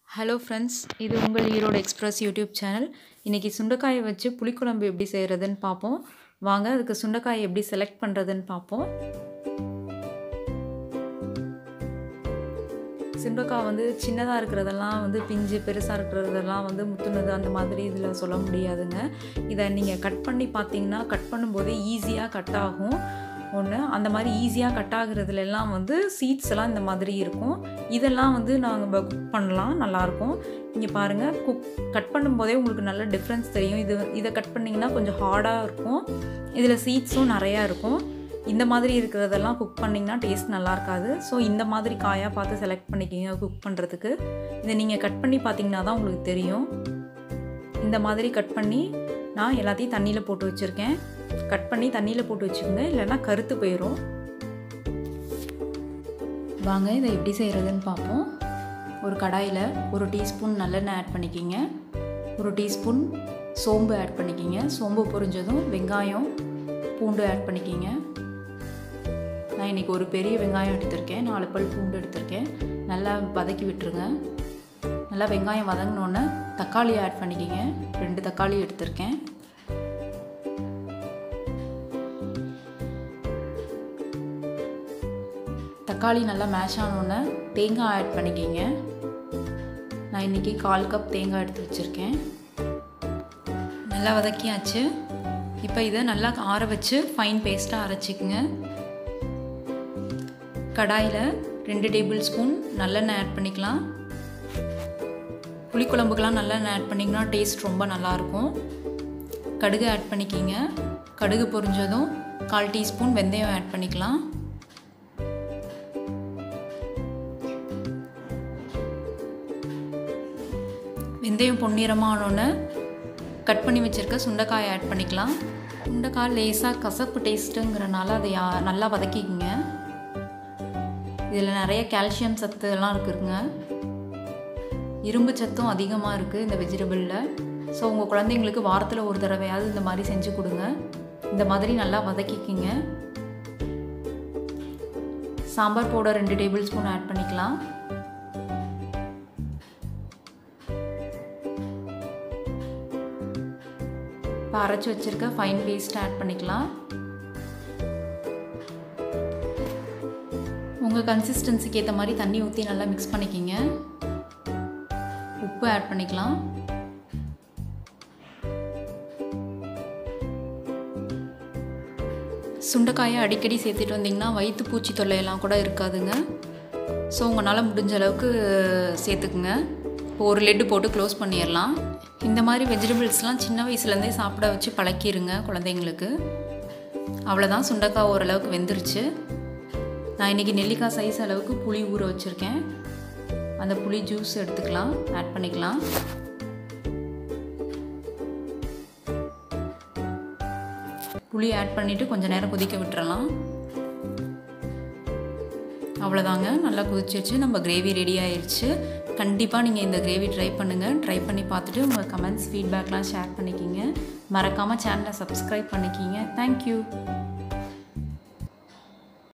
hello friends இது உங்கள் Erode express YouTube channel இன்றைக்கி சுண்டைக்காயை வச்சு புளிக்குழம்பு எப்படி செய்கிறதுன்னு பார்ப்போம் வாங்க அதுக்கு சுண்டைக்காயை எப்படி செலக்ட் பண்ணுறதுன்னு பார்ப்போம் சுண்டைக்காய் வந்து சின்னதாக இருக்கிறதெல்லாம் வந்து பிஞ்சு பெருசாக இருக்கிறதெல்லாம் வந்து முத்துனது அந்த மாதிரி இதில் சொல்ல முடியாதுங்க இதை நீங்கள் கட் பண்ணி பார்த்தீங்கன்னா கட் பண்ணும்போதே ஈஸியாக கட் ஆகும் ஒன்று அந்த மாதிரி ஈஸியாக கட் ஆகுறதுலலாம் வந்து சீட்ஸ் எல்லாம் இந்த மாதிரி இருக்கும் இதெல்லாம் வந்து நாங்கள் குக் பண்ணலாம் நல்லாயிருக்கும் இங்கே பாருங்கள் குக் கட் பண்ணும்போதே உங்களுக்கு நல்ல டிஃப்ரென்ஸ் தெரியும் இது இதை கட் பண்ணிங்கன்னா கொஞ்சம் ஹார்டாக இருக்கும் இதில் சீட்ஸும் நிறையா இருக்கும் இந்த மாதிரி இருக்கிறதெல்லாம் குக் பண்ணிங்கன்னா டேஸ்ட் நல்லா இருக்காது ஸோ இந்த மாதிரி காயாக பார்த்து செலக்ட் பண்ணிக்கிங்க குக் பண்ணுறதுக்கு இதை நீங்கள் கட் பண்ணி பார்த்தீங்கன்னா தான் உங்களுக்கு தெரியும் இந்த மாதிரி கட் பண்ணி நான் எல்லாத்தையும் தண்ணியில் போட்டு வச்சுருக்கேன் கட் பண்ணி தண்ணியில் போட்டு வச்சுக்கோங்க இல்லைன்னா கருத்து போயிடும் வாங்க இதை எப்படி செய்கிறதுன்னு பார்ப்போம் ஒரு கடாயில் ஒரு டீஸ்பூன் நல்லெண்ணெய் ஆட் பண்ணிக்கிங்க ஒரு டீஸ்பூன் சோம்பு ஆட் பண்ணிக்கிங்க சோம்பு பொரிஞ்சதும் வெங்காயம் பூண்டு ஆட் பண்ணிக்கிங்க நான் இன்றைக்கி ஒரு பெரிய வெங்காயம் எடுத்திருக்கேன் நாலு பல் பூண்டு எடுத்திருக்கேன் நல்லா வதக்கி விட்டுருங்க நல்லா வெங்காயம் வதங்கினோன்னே தக்காளி ஆட் பண்ணிக்கிங்க ரெண்டு தக்காளி எடுத்திருக்கேன் தக்காளி நல்லா மேஷ் ஆனோடனே தேங்காய் ஆட் பண்ணிக்கிங்க நான் இன்றைக்கி கால் கப் தேங்காய் எடுத்து வச்சுருக்கேன் நல்லா வதக்கியாச்சு இப்போ இதை நல்லா ஆற வச்சு ஃபைன் பேஸ்ட்டாக அரைச்சிக்கங்க கடாயில் ரெண்டு டேபிள் ஸ்பூன் நல்லெண்ணெய் ஆட் பண்ணிக்கலாம் புளிக்குழம்புக்கெலாம் நல்லெண்ணெய் ஆட் பண்ணிங்கன்னா டேஸ்ட் ரொம்ப நல்லாயிருக்கும் கடுகு ஆட் பண்ணிக்கிங்க கடுகு பொரிஞ்சதும் கால் டீஸ்பூன் வெந்தயம் ஆட் பண்ணிக்கலாம் வெந்தயம் பொன்னிறமானோன்னு கட் பண்ணி வச்சுருக்க சுண்டைக்காயை ஆட் பண்ணிக்கலாம் சுண்டைக்காய் லேசாக கசப்பு டேஸ்ட்டுங்கிறனால அதை நல்லா வதக்கிக்கங்க இதில் நிறைய கால்சியம் சத்து எல்லாம் இருக்குதுங்க இரும்பு சத்தும் அதிகமாக இருக்குது இந்த வெஜிடபிளில் ஸோ உங்கள் குழந்தைங்களுக்கு வாரத்தில் ஒரு தடவையாவது இந்த மாதிரி செஞ்சு கொடுங்க இந்த மாதிரி நல்லா வதக்கிக்கிங்க சாம்பார் பவுடர் ரெண்டு டேபிள் ஸ்பூன் ஆட் பண்ணிக்கலாம் இப்போ அரைச்சி வச்சுருக்க ஃபைன் பேஸ்ட் ஆட் பண்ணிக்கலாம் உங்கள் கன்சிஸ்டன்சிக்கு ஏற்ற மாதிரி தண்ணி ஊற்றி நல்லா மிக்ஸ் பண்ணிக்கிங்க உப்பு ஆட் பண்ணிக்கலாம் சுண்டைக்காயை அடிக்கடி சேர்த்துட்டு வந்திங்கன்னா வயிற்று பூச்சி தொல்லையெல்லாம் கூட இருக்காதுங்க ஸோ உங்களால் முடிஞ்ச அளவுக்கு சேர்த்துக்குங்க இப்போ ஒரு லெட்டு போட்டு க்ளோஸ் பண்ணிடலாம் இந்த மாதிரி வெஜிடபிள்ஸ்லாம் சின்ன வயசுலேருந்தே சாப்பிட வச்சு பழக்கிடுங்க குழந்தைங்களுக்கு அவ்வளோதான் சுண்டைக்காய் ஓரளவுக்கு வெந்துருச்சு நான் இன்றைக்கி நெல்லிக்காய் சைஸ் அளவுக்கு புளி ஊற வச்சுருக்கேன் அந்த புளி ஜூஸ் எடுத்துக்கலாம் ஆட் பண்ணிக்கலாம் புளி ஆட் பண்ணிவிட்டு கொஞ்சம் நேரம் கொதிக்க விட்டுறலாம் அவ்வளோதாங்க நல்லா கொதிச்சிருச்சு நம்ம கிரேவி ரெடி ஆயிடுச்சு கண்டிப்பாக நீங்கள் இந்த கிரேவி ட்ரை பண்ணுங்கள் ட்ரை பண்ணி பார்த்துட்டு உங்கள் கமெண்ட்ஸ் ஃபீட்பேக்லாம் ஷேர் பண்ணிக்கிங்க மறக்காமல் சேனலை சப்ஸ்கிரைப் பண்ணிக்கிங்க தேங்க்யூ